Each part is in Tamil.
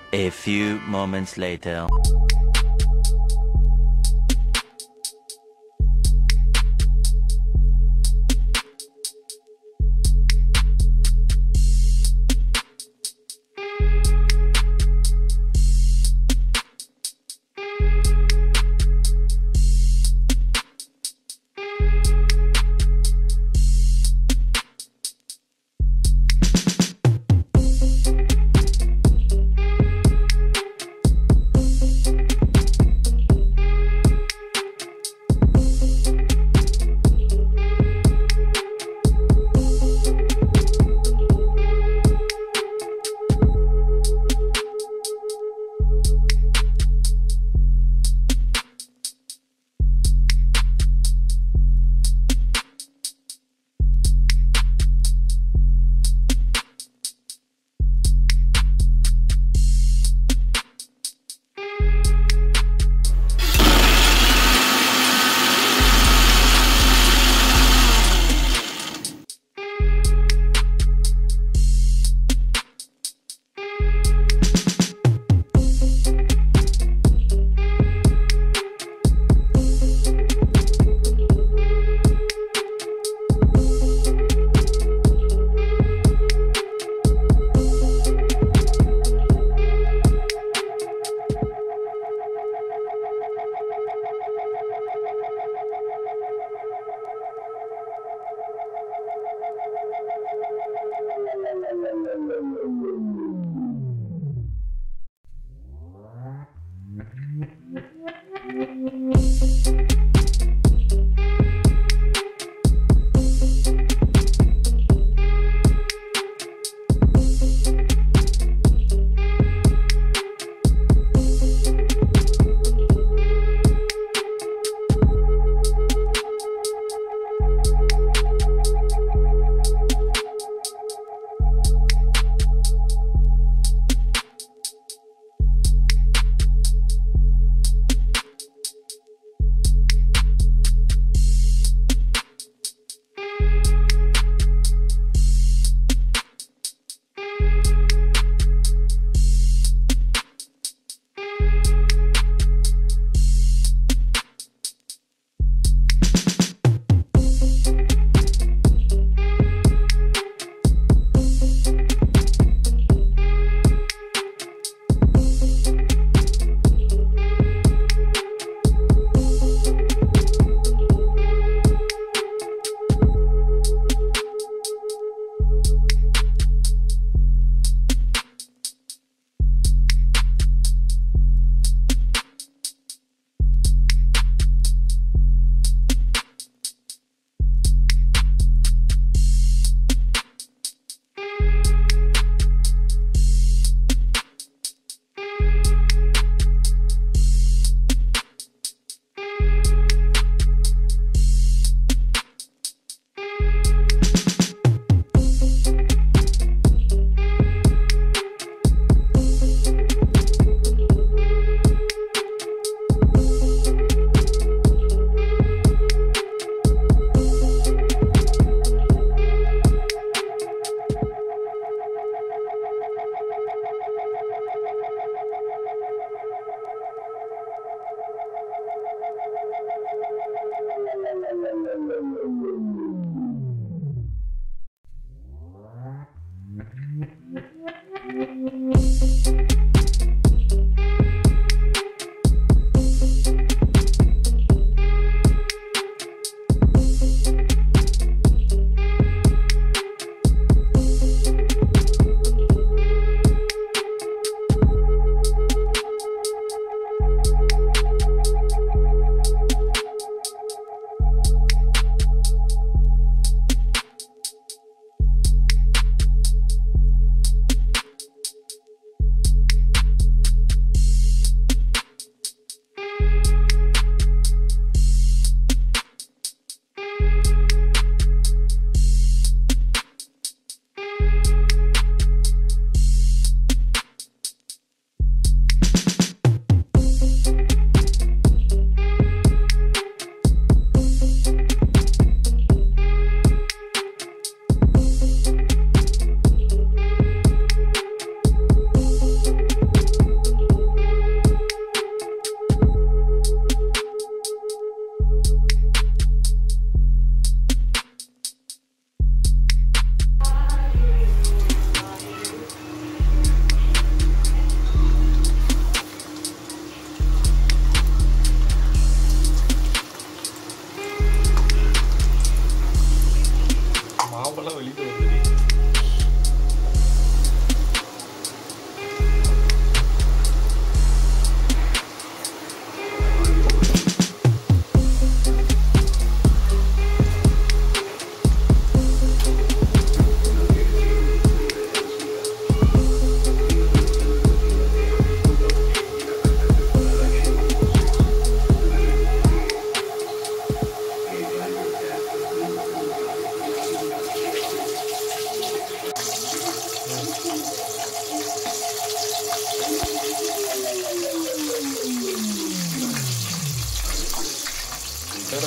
A few moments later.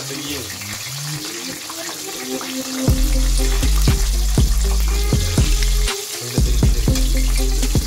தெரியும் இதுல தெரியுது.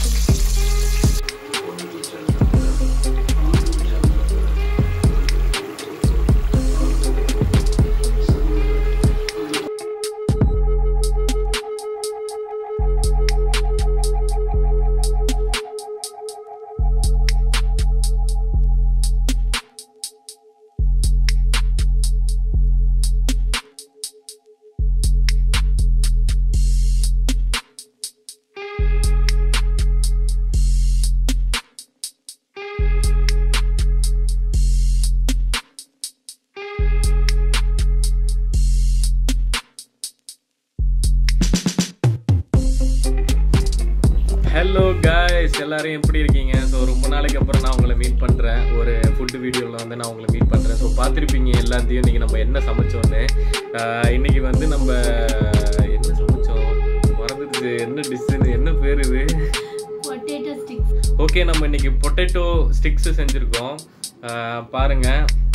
ஹலோ காய்ஸ் எல்லாரும் எப்படி இருக்கீங்க ஸோ ரொம்ப நாளைக்கு அப்புறம் நான் உங்களை மீட் பண்ணுறேன் ஒரு ஃபுட் வீடியோவில் வந்து நான் உங்களை மீட் பண்ணுறேன் ஸோ பார்த்துருப்பீங்க எல்லாத்தையும் இன்றைக்கி நம்ம என்ன சமைச்சோன்னு ஆஹ் இன்னைக்கு வந்து நம்ம என்ன சமைச்சோம் மறந்துடுச்சு என்ன டிஷ்ஷுன்னு என்ன பேர் இது பொட்டேட்டோ ஸ்டிக்ஸ் ஓகே நம்ம இன்னைக்கு பொட்டேட்டோ ஸ்டிக்ஸ் செஞ்சுருக்கோம் ஆஹ் பாருங்க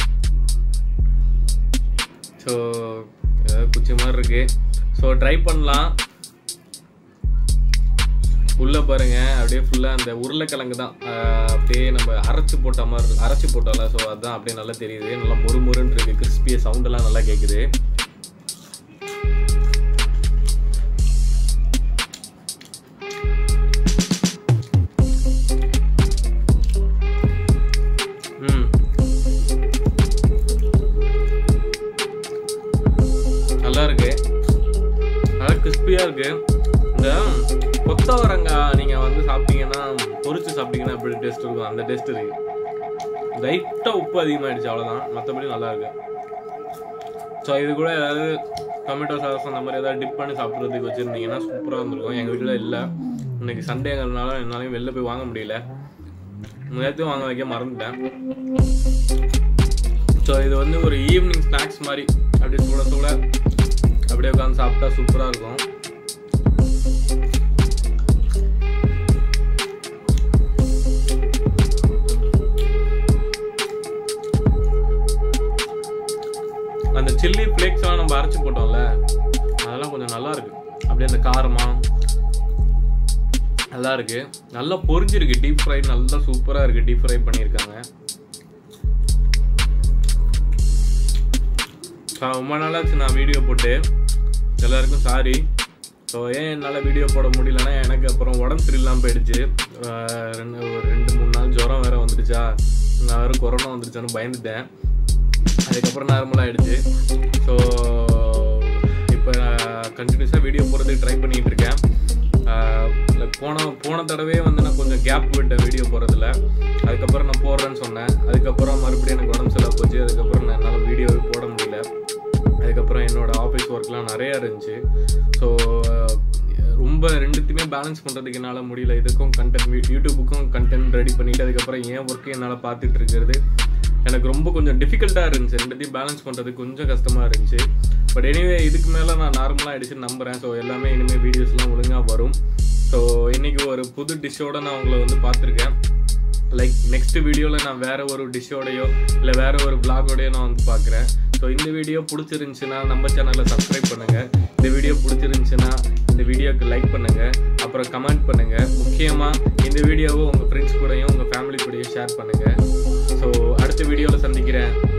ஸோ குச்சி மாதிரி இருக்கு ஸோ ட்ரை பண்ணலாம் உள்ள பாருங்க அப்படியே ஃபுல்லா அந்த உருளைக்கிழங்கு தான் ஆஹ் அப்படியே நம்ம அரைச்சு போட்ட மாதிரி இருக்கு. அரைச்சு போட்டோம்ல ஸோ அதுதான் அப்படியே நல்லா தெரியுது நல்லா மொறு மொறுன்னு இருக்கு கிறிஸ்பிய சவுண்ட் எல்லாம் நல்லா கேக்குது ம் நல்லா இருக்கு நல்லா கிறிஸ்பியாக இருக்கு இந்த கொத்தவரங்காய் நீங்கள் வந்து சாப்பிட்டீங்கன்னா பொரிச்சு சாப்பிட்டீங்கன்னா எப்படி டேஸ்ட் இருக்கும் அந்த டேஸ்ட் இருக்கு லைட்டாக உப்பு அதிகமாகிடுச்சு அவ்வளோதான் மற்றபடி நல்லா இருக்கு ஸோ இது கூட ஏதாவது டொமேட்டோ சாஸ் அந்த மாதிரி ஏதாவது டிப் பண்ணி சாப்பிட்றதுக்கு வச்சுருந்தீங்கன்னா சூப்பராக இருந்திருக்கும் எங்கள் வீட்டில் இல்லை இன்னைக்கு சண்டேங்கிறதுனால என்னாலையும் வெளில போய் வாங்க முடியல நேரத்தையும் வாங்க வைக்க மறந்துட்டேன் ஸோ இது வந்து ஒரு ஈவினிங் ஸ்நாக்ஸ் மாதிரி அப்படியே சுட சுட அப்படியே உட்காந்து சாப்பிட்டா சூப்பராக இருக்கும் அந்த சில்லி ஃப்ளேக்ஸ்லாம் நம்ம அரைச்சு போட்டோம்ல அதெல்லாம் கொஞ்சம் நல்லா இருக்கு அப்படியே அந்த காரமா நல்லா இருக்கு நல்லா பொரிஞ்சிருக்கு டீப் ஃப்ரை நல்லா சூப்பராக இருக்கு டீப் ஃப்ரை பண்ணியிருக்காங்க ஸோ ரொம்ப நாளாச்சு நான் வீடியோ போட்டு எல்லாருக்கும் சாரி ஸோ ஏன் என்னால் வீடியோ போட முடியலன்னா எனக்கு அப்புறம் உடம்பு சரியில்லாமல் போயிடுச்சு ஆஹ் ரெண்டு ஒரு ரெண்டு மூணு நாள் ஜுரம் வேற வந்துடுச்சா நான் வேறு கொரோனா வந்துடுச்சான்னு பயந்துட்டேன் அதுக்கப்புறம் நார்மலாக ஆயிடுச்சு ஸோ இப்போ கண்டினியூஸாக வீடியோ போடுறதுக்கு ட்ரை பண்ணிட்டு இருக்கேன் ஆஹ் இல்ல போன போன தடவையே வந்து நான் கொஞ்சம் கேப் விட்டேன் வீடியோ போடுறதுல அதுக்கப்புறம் நான் போடுறேன்னு சொன்னேன் அதுக்கப்புறம் மறுபடியும் எனக்கு உடம்பு சரியில்லை போச்சு அதுக்கப்புறம் நான் என்னால் வீடியோவே போட முடியல அதுக்கப்புறம் என்னோட ஆஃபீஸ் ஒர்க்லாம் நிறையா இருந்துச்சு ஸோ ரொம்ப ரெண்டுத்தையுமே பேலன்ஸ் பண்ணுறதுக்கு என்னால் முடியல இதுக்கும் கண்டென்ட் யூடியூபுக்கும் கண்டென்ட் ரெடி பண்ணிட்டு அதுக்கப்புறம் ஏன் ஒர்க்கு என்னால் பார்த்துட்டு இருக்கிறது எனக்கு ரொம்ப கொஞ்சம் டிஃபிகல்ட்டாக இருந்துச்சு ரெண்டுத்தையும் பேலன்ஸ் பண்ணுறதுக்கு கொஞ்சம் கஷ்டமாக இருந்துச்சு பட் எனிவே இதுக்கு மேலே நான் நார்மலாக ஆயிடுச்சுன்னு நம்புகிறேன் ஸோ எல்லாமே இனிமேல் வீடியோஸ்லாம் ஒழுங்காக வரும் ஸோ இன்னைக்கு ஒரு புது டிஷ்ஷோட நான் உங்களை வந்து பார்த்துருக்கேன் லைக் நெக்ஸ்ட் வீடியோவில் நான் வேற ஒரு டிஷ்ஷோடையோ இல்லை வேற ஒரு பிளாகோடையோ நான் வந்து பார்க்குறேன் ஸோ இந்த வீடியோ பிடிச்சிருந்துச்சுன்னா நம்ம சேனலை சப்ஸ்கிரைப் பண்ணுங்கள் இந்த வீடியோ பிடிச்சிருந்துச்சுன்னா இந்த வீடியோக்கு லைக் பண்ணுங்கள் அப்புறம் கமெண்ட் பண்ணுங்கள் முக்கியமாக இந்த வீடியோவை உங்கள் ஃப்ரெண்ட்ஸ் கூடயும் உங்கள் ஃபேமிலி கூடயும் ஷேர் பண்ணுங்கள் ஸோ அடுத்த வீடியோவில் சந்திக்கிறேன்